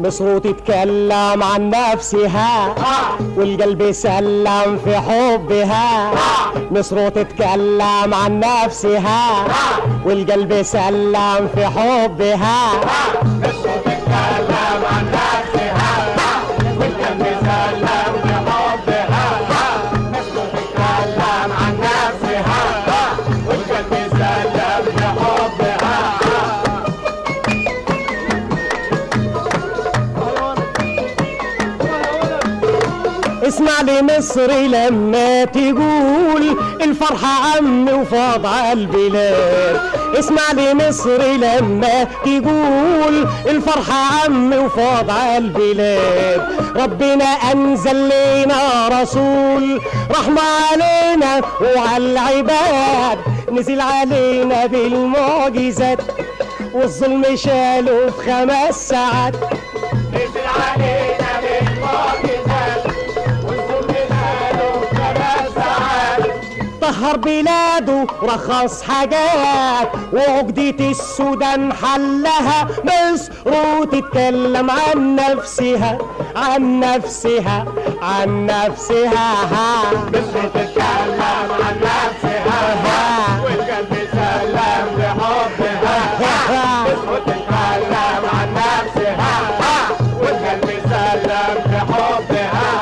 مصر تتكلم عن نفسها والقلب سلم في حبها مصر تتكلم عن نفسها والقلب سلم في حبها مصر تتكلم عن نفسها والقلب سلم بحبها مصر تتكلم عن نفسها والقلب سلم بحبها اسمع لي مصري لما تقول الفرحة عمي وفاض على البلاد اسمع لي مصري لما تقول الفرحة عمي وفاض على البلاد ربنا أنزل لنا رسول رحمة علينا وعلى العباد نزل علينا بالمعجزات والظلم شاله في خمس ساعات نزل علينا بالمعجزات والظلم ماله ثلاث ساعات طهر بلاده رخص حاجات وعقدة السودان حلها مصر وتتكلم عن نفسها عن نفسها عن نفسها مصر تتكلم عن نفسها والقلب سلم بحبها مصر تتكلم عن نفسها والقلب سلم بحبها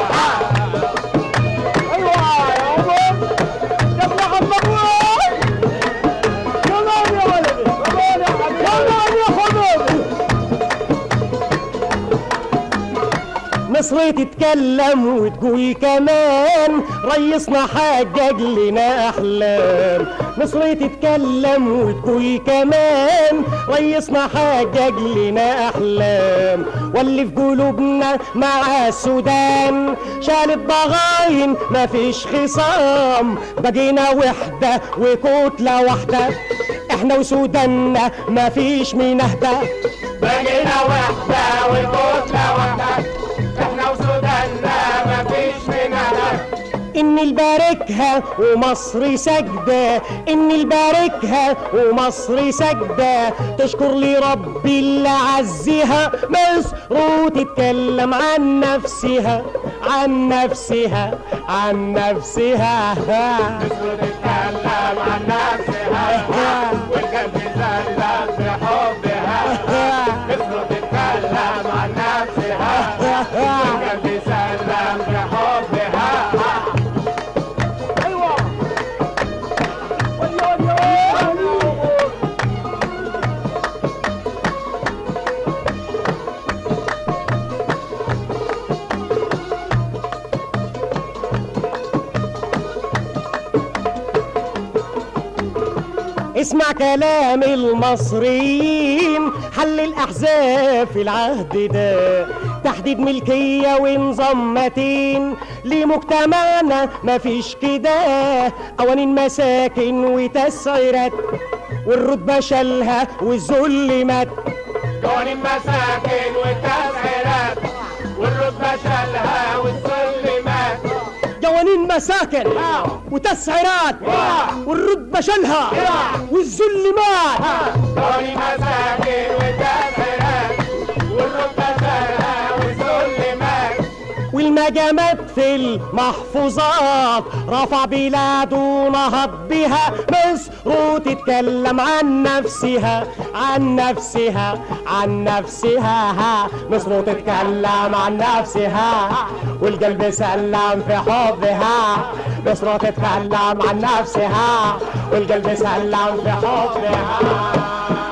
ايوه يا عمر يا ابن محمد كمان يا ولدي كمان يا حبيبي كمان يا حبيبي مصر تتكلم وتقول كمان ريسنا حقق لنا احلام مصر تتكلم وتقول كمان ريسنا حقق لنا احلام واللي في قلوبنا مع السودان شال الضغاين مفيش خصام بقينا وحده وكتله واحده احنا وسوداننا مفيش مين اهدى بقينا وحدة وكتلة واحدة احنا وسوداننا مفيش منها إن الباركها ومصر سجدة إن الباركها ومصر سجدة تشكر لي ربي اللي عزها مصر وتتكلم عن نفسها عن نفسها عن نفسها مصر تتكلم عن نفسها والقلب سلم بحبها مصر تتكلم عن نفسها والقلب سلم بحبها أيوة اسمع كلام المصريين حل الأحزاب في العهد ده تحديد ملكية ونظام متين لمجتمعنا مفيش كده قوانين مساكن وتسعيرات والرتبة شالها والذل مات قوانين مساكن والتسعيرات والرتبة شالها والسلمات قوانين مساكن وتسعيرات والرتبة شالها والذل مات قوانين مساكن والتسعيرات والرتبة شالها والسلمات والمجامات في المحفوظات رفع بلاده ونهض بها مصر وتتكلم عن نفسها عن نفسها عن نفسها مصر تتكلم عن نفسها والقلب سلم في حبها مصر تتكلم عن نفسها والقلب سلم في حبها